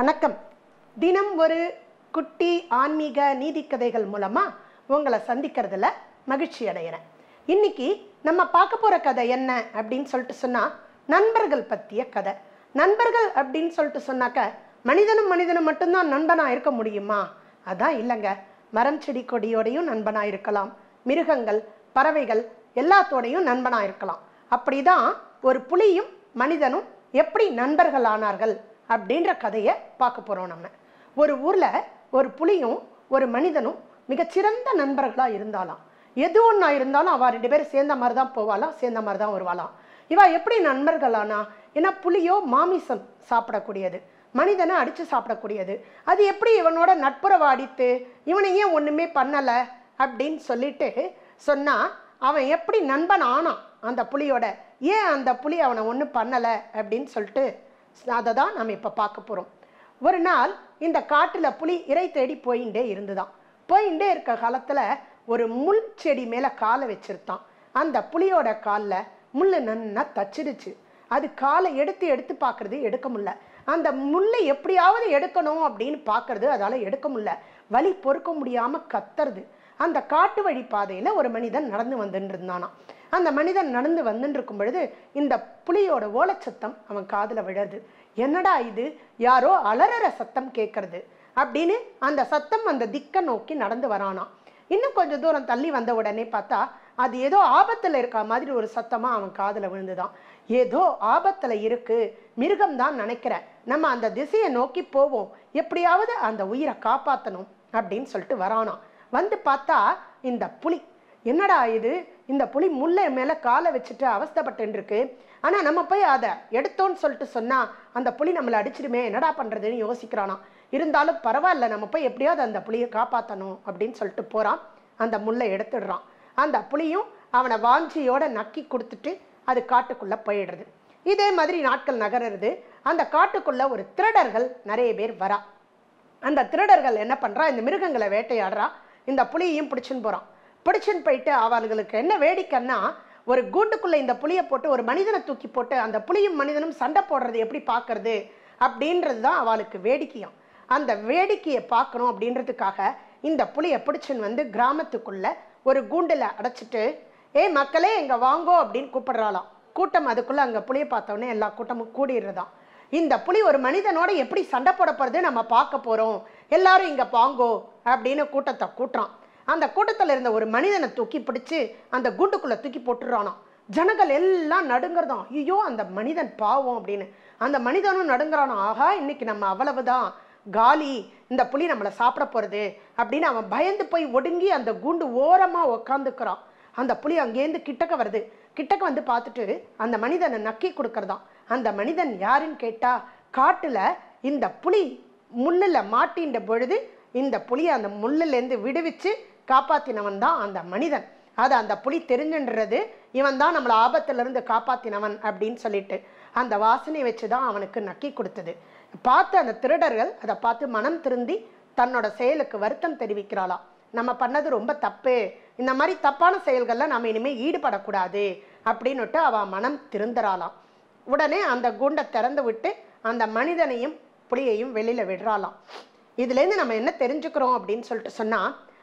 வணக்கம் தினம் ஒரு குட்டி ஆன்மீக நீதிக்கதைகள் மூலமா உங்களை சந்திக்கிறதுல மகிழ்ச்சி அடைகிறேன் இன்னைக்கு நம்ம பார்க்க போற கதை என்ன அப்படின்னு சொல்லிட்டு சொன்னா நண்பர்கள் பற்றிய கதை நண்பர்கள் அப்படின்னு சொல்லிட்டு சொன்னாக்க மனிதனும் மனிதனும் மட்டும்தான் நண்பனா இருக்க முடியுமா அதான் இல்லைங்க மரம் செடி கொடியோடையும் நண்பனா இருக்கலாம் மிருகங்கள் பறவைகள் எல்லாத்தோடையும் நண்பனா இருக்கலாம் அப்படிதான் ஒரு புலியும் மனிதனும் எப்படி நண்பர்கள் ஆனார்கள் அப்படின்ற கதையை பார்க்க போறோம் நம்ம ஒரு ஊர்ல ஒரு புலியும் ஒரு மனிதனும் மிகச்சிறந்த நண்பர்களா இருந்தாலாம் எது ஒன்றா இருந்தாலும் அவ ரெண்டு பேரும் சேர்ந்த மாதிரி தான் போவாளாம் சேர்ந்த மாதிரி தான் வருவாளாம் இவ எப்படி நண்பர்களானா ஏன்னா புலியோ மாமிசம் சாப்பிடக்கூடியது மனிதனை அடிச்சு சாப்பிடக்கூடியது அது எப்படி இவனோட நட்புறவை அடித்து இவனை ஏன் ஒண்ணுமே பண்ணல அப்படின்னு சொல்லிட்டு சொன்னா அவன் எப்படி நண்பன் ஆனான் அந்த புலியோட ஏன் அந்த புலி அவனை ஒன்றும் பண்ணல அப்படின்னு சொல்லிட்டு அதை தான் நம்ம இப்போ பார்க்க போறோம் ஒரு நாள் இந்த காட்டுல புலி இறை தேடி போயிட்டே இருந்துதான் போயிட்டே இருக்க காலத்துல ஒரு முள் செடி மேல காலை வச்சிருத்தான் அந்த புலியோட கால்ல முள்ளு நன்னா தச்சிடுச்சு அது காலை எடுத்து எடுத்து பார்க்கறது எடுக்க முடியல அந்த முள்ளை எப்படியாவது எடுக்கணும் அப்படின்னு பார்க்கறது அதால எடுக்க முடியல வலி பொறுக்க முடியாம கத்துறது அந்த காட்டு வழி பாதையில ஒரு மனிதன் நடந்து வந்துட்டு இருந்தானா அந்த மனிதன் நடந்து வந்துட்டு இருக்கும் பொழுது இந்த புலியோட ஓலச்சத்தம் அவன் காதுல விழருது என்னடா இது யாரோ அலறற சத்தம் கேட்கறது அப்படின்னு அந்த சத்தம் அந்த திக்க நோக்கி நடந்து வரானாம் இன்னும் கொஞ்சம் தூரம் தள்ளி வந்த உடனே பார்த்தா அது ஏதோ ஆபத்துல இருக்க மாதிரி ஒரு சத்தமா அவன் காதுல விழுந்துதான் ஏதோ ஆபத்துல இருக்கு மிருகம் தான் நினைக்கிறேன் நம்ம அந்த திசையை நோக்கி போவோம் எப்படியாவது அந்த உயிரை காப்பாத்தணும் அப்படின்னு சொல்லிட்டு வரானாம் வந்து பார்த்தா இந்த புலி என்னடா இது இந்த புலி முல்லை மேல காலை வச்சுட்டு அவஸ்தைப்பட்டு இருக்கு ஆனா நம்ம போய் அதை எடுத்தோன்னு சொல்லிட்டு சொன்னா அந்த புலி நம்மளை அடிச்சிடுமே என்னடா பண்றதுன்னு யோசிக்கிறானாம் இருந்தாலும் பரவாயில்ல நம்ம போய் எப்படியாவது அந்த புலியை காப்பாற்றணும் அப்படின்னு சொல்லிட்டு போறான் அந்த முல்லை எடுத்துடுறான் அந்த புலியும் அவனை வாஞ்சியோட நக்கி கொடுத்துட்டு அது காட்டுக்குள்ள போயிடுறது இதே மாதிரி நாட்கள் நகருது அந்த காட்டுக்குள்ள ஒரு திருடர்கள் நிறைய பேர் வரா அந்த திருடர்கள் என்ன பண்றா இந்த மிருகங்களை வேட்டையாடுறா இந்த புலியையும் பிடிச்சுன்னு போறான் பிடிச்சுன்னு போயிட்டு அவர்களுக்கு என்ன வேடிக்கைன்னா ஒரு கூண்டுக்குள்ள இந்த புலியை போட்டு ஒரு மனிதனை தூக்கி போட்டு அந்த புலியும் மனிதனும் சண்டை போடுறது எப்படி பார்க்கறது அப்படின்றது தான் அவளுக்கு வேடிக்கையாம் அந்த வேடிக்கையை பார்க்கணும் அப்படின்றதுக்காக இந்த புலியை பிடிச்சுன்னு வந்து கிராமத்துக்குள்ள ஒரு கூண்டுல அடைச்சிட்டு ஏய் மக்களே இங்க வாங்கோ அப்படின்னு கூப்பிடுறாளாம் கூட்டம் அதுக்குள்ள அங்க புலியை பார்த்தோன்னே எல்லா கூட்டமும் கூடிடுறதாம் இந்த புலி ஒரு மனிதனோட எப்படி சண்டை போட போறது நம்ம பார்க்க போறோம் எல்லாரும் இங்க பாங்கோ அப்படின்னு கூட்டத்தை கூட்டுறான் அந்த கூட்டத்துல இருந்த ஒரு மனிதனை தூக்கி பிடிச்சு அந்த குண்டுக்குள்ள தூக்கி போட்டுறானாம் ஜனங்கள் எல்லாம் நடுங்கிறதாம் ஐயோ அந்த மனிதன் பாவம் அப்படின்னு அந்த மனிதனும் நடுங்கிறானா ஆஹா இன்னைக்கு நம்ம அவ்வளவுதான் காலி இந்த புலி நம்மளை சாப்பிட போறது அப்படின்னு அவன் பயந்து போய் ஒடுங்கி அந்த கூண்டு ஓரமா உக்காந்துக்கிறான் அந்த புலி அங்கேருந்து கிட்டக்க வருது கிட்டக்க வந்து பார்த்துட்டு அந்த மனிதனை நக்கி கொடுக்கறதாம் அந்த மனிதன் யாருன்னு கேட்டா காட்டுல இந்த புலி முள்ளுல மாட்டின்ற பொழுது இந்த புலியை அந்த முள்ளுலேருந்து விடுவிச்சு காப்பாத்தினவன் தான் அந்த மனிதன் அது அந்த புலி தெரிஞ்சுன்றது இவன் தான் நம்மளை ஆபத்திலிருந்து காப்பாத்தினவன் அப்படின்னு சொல்லிட்டு அந்த வாசனை வச்சு தான் அவனுக்கு நக்கி கொடுத்தது பார்த்து அந்த திருடர்கள் அதை பார்த்து மனம் திருந்தி தன்னோட செயலுக்கு வருத்தம் தெரிவிக்கிறாளாம் நம்ம பண்ணது ரொம்ப தப்பு இந்த மாதிரி தப்பான செயல்கள்ல நம்ம இனிமேல் ஈடுபடக்கூடாது அப்படின்னுட்டு அவ மனம் திருந்துறாளாம் உடனே அந்த கூண்டை திறந்து விட்டு அந்த மனிதனையும் புலியையும் வெளியில விடுறாளாம் இதுலேருந்து நம்ம என்ன தெரிஞ்சுக்கிறோம் அப்படின்னு சொல்லிட்டு சொன்னா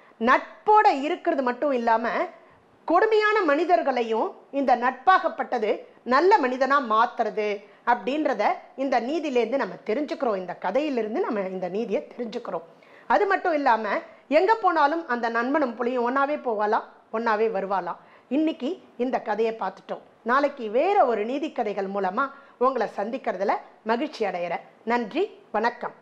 நட்போட இருக்கிறது மட்டும் இல்லாம கொடுமையான மனிதர்களையும் இந்த நட்பாகப்பட்டது நல்ல மனிதனா மாத்துறது அப்படின்றத இந்த நீதியிலேருந்து நம்ம தெரிஞ்சுக்கிறோம் இந்த கதையிலிருந்து நம்ம இந்த நீதியை தெரிஞ்சுக்கிறோம் அது மட்டும் இல்லாம எங்க போனாலும் அந்த நண்பனும் புலியும் ஒன்னாவே போவாலாம் ஒன்னாவே வருவாளாம் இன்னைக்கு இந்த கதையை பார்த்துட்டோம் நாளைக்கு வேற ஒரு நீதி கதைகள் மூலமா உங்களை சந்திக்கிறதுல மகிழ்ச்சி அடையிறேன் நன்றி வணக்கம்